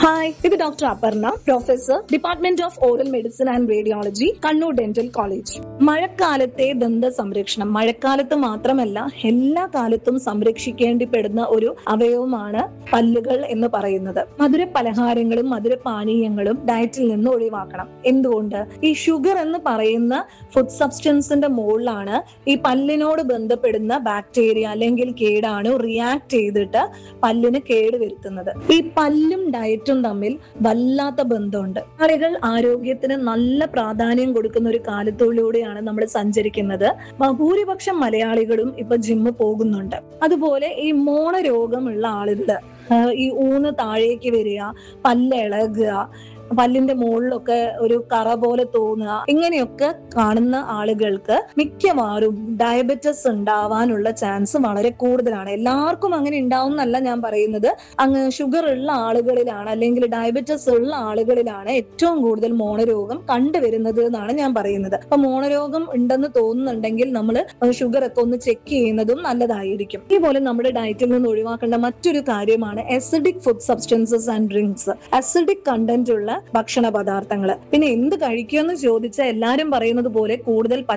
hi ഇത് doctor Aparna professor department of oral medicine and radiology Kannur dental college മഴക്കാലത്തെ ദന്ത സംരക്ഷണം മഴക്കാലത്ത് മാത്രമല്ല എല്ലാ കാലത്തും സംരക്ഷിക്കേണ്ടിപ്പെടുന്ന ഒരു അവയവമാണ് പല്ലുകൾ എന്ന് പറയുന്നത് മധുര പലഹാരങ്ങളും മധുര പാനീയങ്ങളും ഡയറ്റിൽ നിന്ന് ഒഴിവാക്കണം എന്തുകൊണ്ട് ഈ ഷുഗർ എന്ന് പറയുന്ന ഫുഡ് സബ്സ്റ്റൻസിന്റെ മുകളിലാണ് ഈ പല്ലിനോട് ബന്ധപ്പെടുന്ന ബാക്ടീരിയ അല്ലെങ്കിൽ കേടാണു റിയാക്ട് ചെയ്തിട്ട് പല്ലിന് കേട് വരുത്തുന്നത് ഈ പല്ലും ഡയറ്റും തമ്മിൽ വല്ലാത്ത ബന്ധമുണ്ട് ആളുകൾ ആരോഗ്യത്തിന് നല്ല പ്രാധാന്യം കൊടുക്കുന്ന ഒരു കാലത്തിലൂടെയാണ് നമ്മൾ സഞ്ചരിക്കുന്നത് ഭൂരിപക്ഷം മലയാളികളും ഇപ്പൊ ജിമ്മ് പോകുന്നുണ്ട് അതുപോലെ ഈ മോണരോഗമുള്ള ആളുകള് ആഹ് ഈ ഊന്ന് താഴേക്ക് വരിക പല്ലിളകുക പല്ലിന്റെ മുകളിലൊക്കെ ഒരു കറ പോലെ തോന്നുക ഇങ്ങനെയൊക്കെ കാണുന്ന ആളുകൾക്ക് മിക്കവാറും ഡയബറ്റിസ് ഉണ്ടാവാനുള്ള ചാൻസ് വളരെ കൂടുതലാണ് എല്ലാവർക്കും അങ്ങനെ ഉണ്ടാവും എന്നല്ല ഞാൻ പറയുന്നത് അങ്ങ് ഷുഗർ ഉള്ള ആളുകളിലാണ് അല്ലെങ്കിൽ ഡയബറ്റിസ് ഉള്ള ആളുകളിലാണ് ഏറ്റവും കൂടുതൽ മോണരോഗം കണ്ടുവരുന്നത് എന്നാണ് ഞാൻ പറയുന്നത് അപ്പൊ മോണരോഗം ഉണ്ടെന്ന് തോന്നുന്നുണ്ടെങ്കിൽ നമ്മൾ ഷുഗർ ഒക്കെ ഒന്ന് ചെക്ക് ചെയ്യുന്നതും നല്ലതായിരിക്കും ഇതുപോലെ നമ്മുടെ ഡയറ്റിൽ നിന്ന് ഒഴിവാക്കേണ്ട മറ്റൊരു കാര്യമാണ് acidic food substances and drinks acidic content ഉള്ള ഭക്ഷണ പദാർത്ഥങ്ങൾ പിന്നെ എന്ത് കഴിക്കുമെന്ന് ചോദിച്ചാൽ എല്ലാരും പറയുന്നത് പോലെ കൂടുതൽ